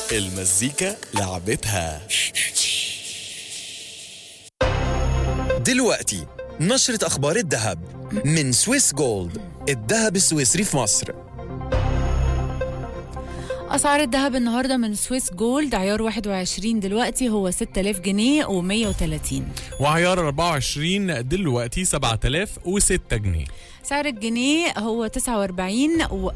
المزيكا لعبتها دلوقتي نشرة أخبار الذهب من سويس جولد الذهب السويسري في مصر أسعار الذهب النهاردة من سويس جولد عيار 21 دلوقتي هو 6000 جنيه و130 وعيار 24 دلوقتي 7006 جنيه سعر الجنيه هو 49 و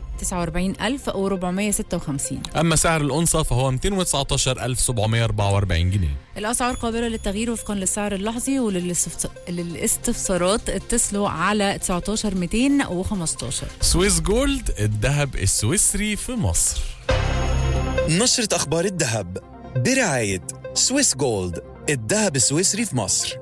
49456 أما سعر الأنصة فهو 219744 جنيه الأسعار قابلة للتغيير وفقا للسعر اللحظي وللاستفسارات اتصلوا على 19 215 سويس جولد الذهب السويسري في مصر نشرة أخبار الذهب برعاية سويس جولد الذهب السويسري في مصر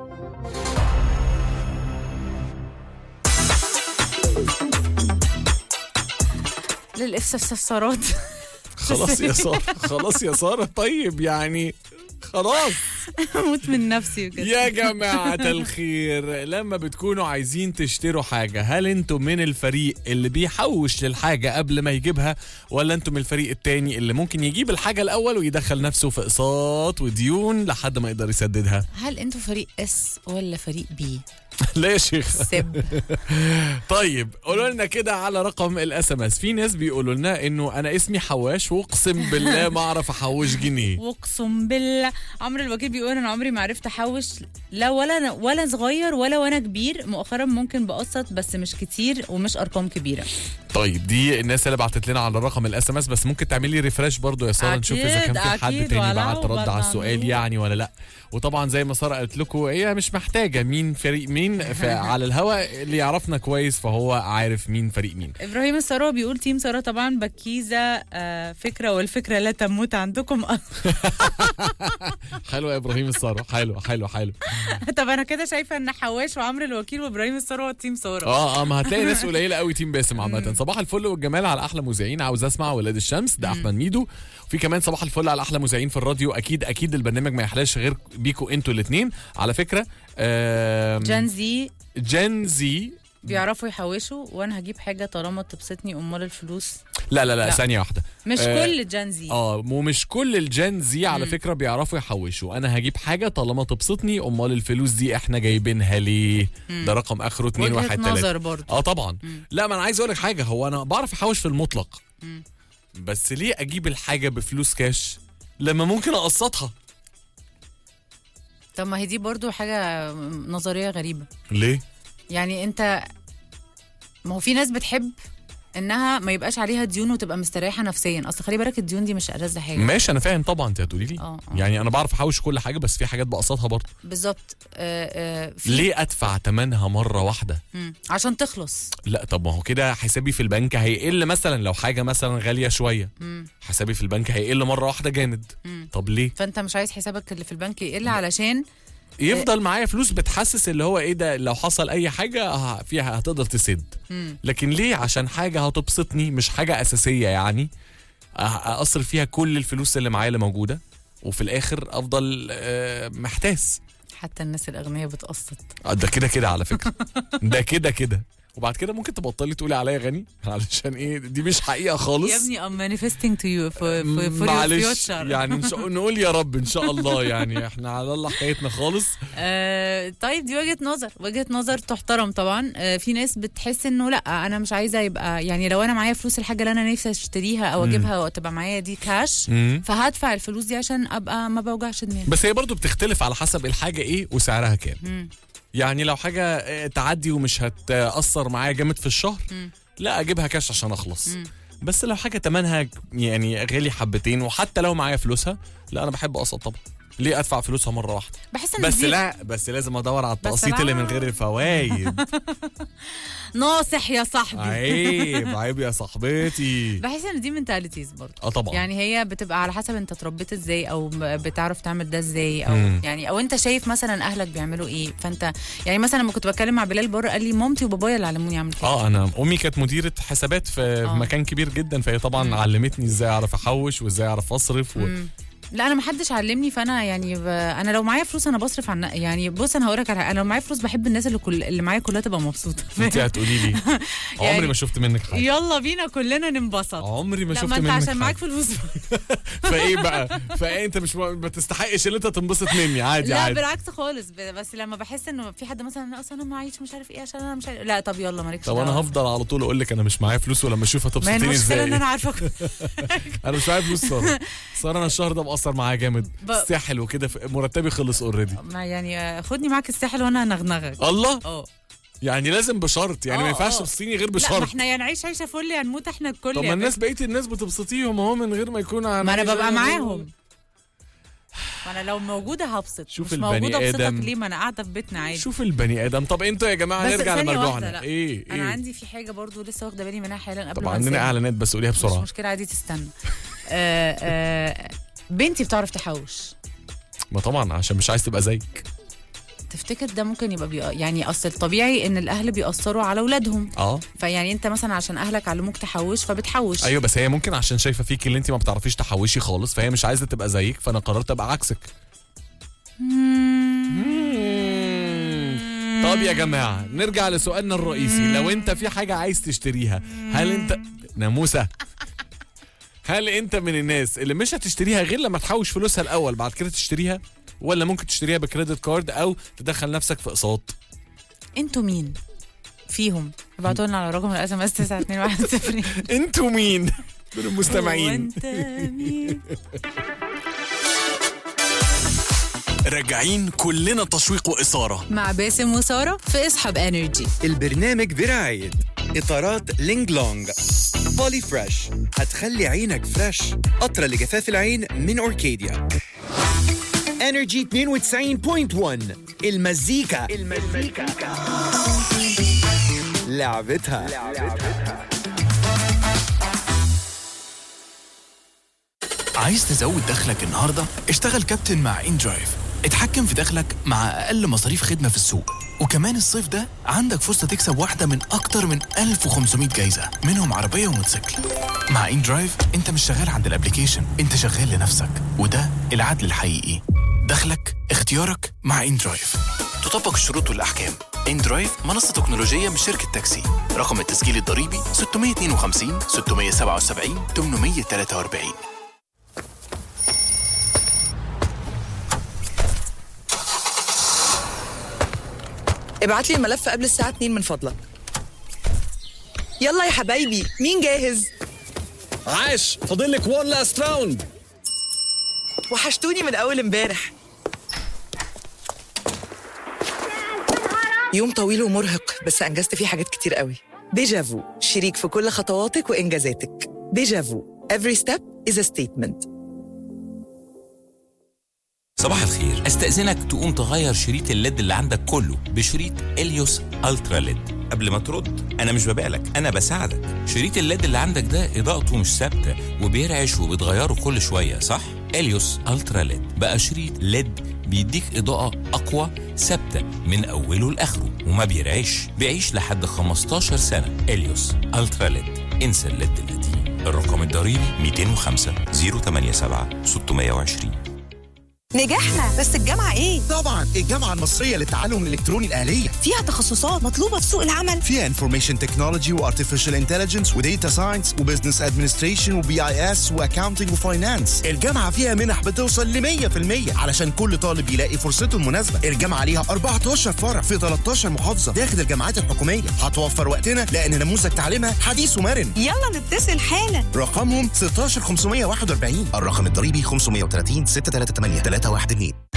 للاستفسارات خلاص يا سارة خلاص يا سارة طيب يعني خلاص اموت من نفسي بجد يا جماعة الخير لما بتكونوا عايزين تشتروا حاجة هل انتم من الفريق اللي بيحوش للحاجة قبل ما يجيبها ولا انتم من الفريق التاني اللي ممكن يجيب الحاجة الأول ويدخل نفسه في اقساط وديون لحد ما يقدر يسددها هل انتوا فريق اس ولا فريق بي؟ لا يا شيخ سب طيب قولوا لنا كده على رقم الاس ام اس في ناس بيقولوا لنا انه انا اسمي حواش واقسم بالله ما اعرف احوش جنيه واقسم بالله عمرو الوكيل بيقول انا عمري ما عرفت احوش لا ولا أنا ولا صغير ولا وانا كبير مؤخرا ممكن بقسط بس مش كتير ومش ارقام كبيره طيب دي الناس اللي بعتت لنا على رقم الاس ام اس بس ممكن تعملي ريفرش برضو يا ساره نشوف اذا كان في أكيد، حد أكيد، تاني ولو بعت رد على والله. السؤال يعني ولا لا وطبعا زي ما ساره قالت لكم هي مش محتاجه مين فريق مين ف- على الهوا اللي يعرفنا كويس فهو عارف مين فريق مين ابراهيم الثروه بيقول تيم ساره طبعا بكيزه آه فكره والفكره لا تموت عندكم حلو يا ابراهيم الثروه حلو حلو حلو طب انا كده شايفه ان حواش وعمرو الوكيل وابراهيم الثروه تيم ساره اه اه ما هتلاقي ناس قليله قوي تيم باسم عامه صباح الفل والجمال على احلى مذيعين عاوز اسمع ولاد الشمس ده احمد ميدو وفي كمان صباح الفل على احلى مذيعين في الراديو اكيد اكيد البرنامج ما يحلاش غير بيكوا انتوا الاثنين على فكره آم، جان زي جن زي بيعرفوا يحوشوا وانا هجيب حاجه طالما تبسطني امال الفلوس لا لا لا, لا. ثانيه واحده مش آه، كل جان زي اه ومش كل الجن زي على فكره بيعرفوا يحوشوا انا هجيب حاجه طالما تبسطني امال الفلوس دي احنا جايبينها ليه ده رقم اخره 2 وجهه 1 3 نظر برضه اه طبعا لا ما انا عايز اقول لك حاجه هو انا بعرف احوش في المطلق بس ليه اجيب الحاجه بفلوس كاش لما ممكن اقسطها طب ما هي دي برضو حاجة نظرية غريبة ليه يعني انت ما هو في ناس بتحب انها ما يبقاش عليها ديون وتبقى مستريحة نفسيا اصل خلي بالك الديون دي مش ألذ حاجة ماشي انا فاهم طبعا انت هتقولي لي اه، اه. يعني انا بعرف احوش كل حاجه بس في حاجات بقسطها برضه بالظبط آه آه في ليه ادفع ثمنها مره واحده مم. عشان تخلص لا طب ما هو كده حسابي في البنك هيقل مثلا لو حاجه مثلا غاليه شويه مم. حسابي في البنك هيقل مره واحده جامد مم. طب ليه فانت مش عايز حسابك اللي في البنك يقل علشان يفضل معايا فلوس بتحسس اللي هو ايه ده لو حصل اي حاجه ه- فيها هتقدر تسد مم. لكن ليه عشان حاجه هتبسطني مش حاجه اساسيه يعني أ- اصرف فيها كل الفلوس اللي معايا اللي موجوده وفي الاخر افضل آه، محتاس حتى الناس الأغنياء بتقسط آه، ده كده كده على فكره ده كده كده وبعد كده ممكن تبطلي تقولي عليا غني علشان ايه دي مش حقيقه خالص يا ابني I'm manifesting to you for, for, for your معلش future يعني إن شاء نقول يا رب ان شاء الله يعني احنا على الله حكايتنا خالص آه طيب دي وجهه نظر وجهه نظر تحترم طبعا آه في ناس بتحس انه لا انا مش عايزه يبقى يعني لو انا معايا فلوس الحاجه اللي انا نفسي اشتريها او اجيبها وتبقى معايا دي كاش مم. فهدفع الفلوس دي عشان ابقى ما بوجعش دماغي بس هي برضو بتختلف على حسب الحاجه ايه وسعرها كام مم. يعني لو حاجه آه، تعدي ومش هتاثر معايا جامد في الشهر مم. لا اجيبها كاش عشان اخلص مم. بس لو حاجه تمنها يعني غالي حبتين وحتى لو معايا فلوسها لا انا بحب اقسط طبعا ليه ادفع فلوسها مره واحده بحس ان بس دي لا بس لازم ادور على بس التقسيط اللي من لا. غير الفوائد ناصح يا صاحبي عيب عيب يا صاحبتي بحس ان دي منتاليتيز برضه اه طبعا يعني هي بتبقى على حسب انت اتربيت ازاي او م- بتعرف تعمل ده ازاي او مم. يعني او انت شايف مثلا اهلك بيعملوا ايه فانت يعني مثلا لما كنت بتكلم مع بلال بره قال لي مامتي وبابايا اللي علموني اعمل كده اه انا امي كانت مديره حسابات في آه. في مكان كبير جدا فهي طبعا مم. علمتني ازاي اعرف احوش وازاي اعرف اصرف و... مم. لا انا ما حدش علمني فانا يعني ب... انا لو معايا فلوس انا بصرف عن يعني بص انا هقول لك على حاجة، انا لو معايا فلوس بحب الناس اللي كل اللي معايا كلها تبقى مبسوطه انت هتقولي لي يعني- عمري ما شفت منك حاجه يلا بينا كلنا ننبسط عمري ما لا شفت ما انت منك عشان معاك حاجه فلوس فايه بقى فايه انت مش ما تستحقش ان انت تنبسط مني عادي لا عادي بالعكس خالص ب- بس لما بحس انه في حد مثلا "لا، اصل انا معيش مش عارف ايه عشان انا مش عارف لا طب يلا مالكش طب انا دعوة. هفضل على طول اقول لك انا مش معايا فلوس ولما اشوفها ما هي تبسطيني المشكله ان ازاي انا عارفه انا مش معايا فلوس ساره ساره انا الشهر ده مقصر معايا جامد ب- الساحل وكده ف- مرتبي خلص اوريدي ما يعني آه، خدني معاك الساحل وانا هنغنغك الله اه يعني لازم بشرط يعني ما آه، ينفعش آه. تبسطيني غير لا ما بشرط احنا يا نعيش عيشه فل يا نموت احنا الكل طب يا ما الناس باشا. بقيه الناس بتبسطيهم اهو من غير ما يكون ما انا عايش- ببقى معاهم ما انا لو موجوده هبسط شوف مش البني موجوده ابسطك آدم. ليه ما انا قاعده في بيتنا عادي شوف البني ادم طب انتوا يا جماعه بس نرجع ثانية واحدة، لمرجوعنا لا. ايه انا ايه عندي في حاجه برضو لسه واخده بالي منها حالا قبل طب ما عندنا أنساها. اعلانات بس قوليها مش بسرعه مشكله عادي تستنى آه آه بنتي بتعرف تحوش ما طبعا عشان مش عايز تبقى زيك تفتكر ده ممكن يبقى بي... يعني اصل الطبيعي ان الاهل بيأثروا على اولادهم اه فيعني انت مثلا عشان اهلك علموك تحوش فبتحوش ايوه بس هي ممكن عشان شايفه فيك اللي انت ما بتعرفيش تحوشي خالص فهي مش عايزه تبقى زيك فانا قررت ابقى عكسك طب يا جماعه نرجع لسؤالنا الرئيسي لو انت في حاجه عايز تشتريها هل انت ناموسه هل انت من الناس اللي مش هتشتريها غير لما تحوش فلوسها الاول بعد كده تشتريها ولا ممكن تشتريها بكريدت كارد او تدخل نفسك في اقساط انتوا مين فيهم ابعتوا لنا على رقم الاس ام اس 92110 انتوا مين دول المستمعين وانت مين راجعين كلنا تشويق وإثارة مع باسم وساره في اصحاب انرجي البرنامج برعاية إطارات لينج لونج بولي فريش هتخلي عينك فريش قطرة لجفاف العين من أوركيديا انرجي 92.1 المزيكا المزيكا لعبتها عايز تزود دخلك النهارده؟ اشتغل كابتن مع ان درايف اتحكم في دخلك مع اقل مصاريف خدمه في السوق وكمان الصيف ده عندك فرصه تكسب واحده من اكتر من 1500 جايزه منهم عربيه وموتوسيكل مع ان درايف انت مش شغال عند الابليكيشن انت شغال لنفسك وده العدل الحقيقي دخلك اختيارك مع ان درايف تطبق الشروط والاحكام ان درايف منصه تكنولوجيه من شركه تاكسي رقم التسجيل الضريبي 652 677 843 ابعت لي الملف قبل الساعة 2 من فضلك يلا يا حبايبي مين جاهز؟ عاش فاضل لك وان لاست راوند وحشتوني من أول امبارح يوم طويل ومرهق بس أنجزت فيه حاجات كتير قوي ديجافو شريك في كل خطواتك وإنجازاتك ديجافو every step is a statement صباح الخير استأذنك تقوم تغير شريط الليد اللي عندك كله بشريط اليوس الترا ليد قبل ما ترد انا مش ببالك انا بساعدك شريط الليد اللي عندك ده اضاءته مش ثابته وبيرعش وبتغيره كل شويه صح اليوس الترا ليد بقى شريط ليد بيديك اضاءه اقوى ثابته من اوله لاخره وما بيرعش بيعيش لحد 15 سنه اليوس الترا ليد انسى الليد القديم الرقم الضريبي 205 087 620 نجحنا بس الجامعة ايه؟ طبعا الجامعة المصرية للتعلم الإلكتروني الآلية فيها تخصصات مطلوبة في سوق العمل فيها انفورميشن تكنولوجي وارتفيشال انتليجنس وديتا ساينس وبزنس ادمنستريشن وبي اي اس واكاونتنج وفاينانس الجامعة فيها منح بتوصل ل 100% علشان كل طالب يلاقي فرصته المناسبة الجامعة ليها 14 فرع في 13 محافظة داخل الجامعات الحكومية هتوفر وقتنا لأن نموذج تعليمها حديث ومرن يلا نتصل حالا رقمهم 16541 الرقم الضريبي 530 638 312